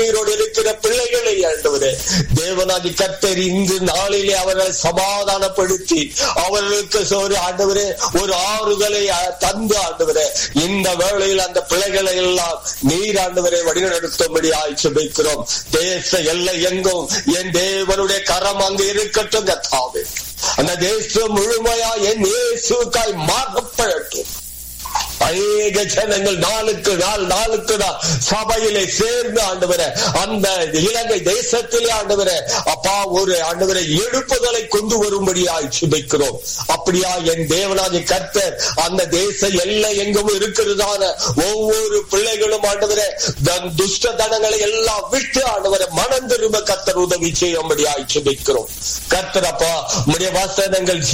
கண்ணீரோடு இருக்கிற பிள்ளைகளை ஆண்டவரே தேவனாகி கத்தர் இன்று நாளிலே அவர்களை சமாதானப்படுத்தி அவர்களுக்கு ஒரு ஆண்டவரே ஒரு ஆறுதலை அஹ், தந்து ஆண்டவரே இந்த வேளையில் அந்த பிள்ளைகளை எல்லாம் நீர் ஆண்டவரை வழிநடத்தும்படி ஆய்ச்சிக்கிறோம் தேச எல்லை எங்கும் என் தேவனுடைய கரம் அங்கு இருக்கட்டும் கத்தாவே அந்த தேசம் முழுமையா என் இயேசுக்காய் மாற்றப்படட்டும் அநேக ஜனங்கள் நாளுக்கு நாள் நாளுக்கு நாள் சபையிலே சேர்ந்து ஆண்டவர அந்த இலங்கை தேசத்திலே ஆண்டவர அப்பா ஒரு ஆண்டவரை எழுப்புதலை கொண்டு வரும்படியாய் சுபிக்கிறோம் அப்படியா என் தேவனாதி கர்த்தர் அந்த தேச எல்லை எங்கும் இருக்கிறதான ஒவ்வொரு பிள்ளைகளும் ஆண்டவர துஷ்ட தனங்களை எல்லாம் விட்டு ஆண்டவரை மனம் திரும்ப கர்த்தர் உதவி செய்யும்படியாய் சுபிக்கிறோம் கர்த்தர் அப்பா உடைய வசனங்கள்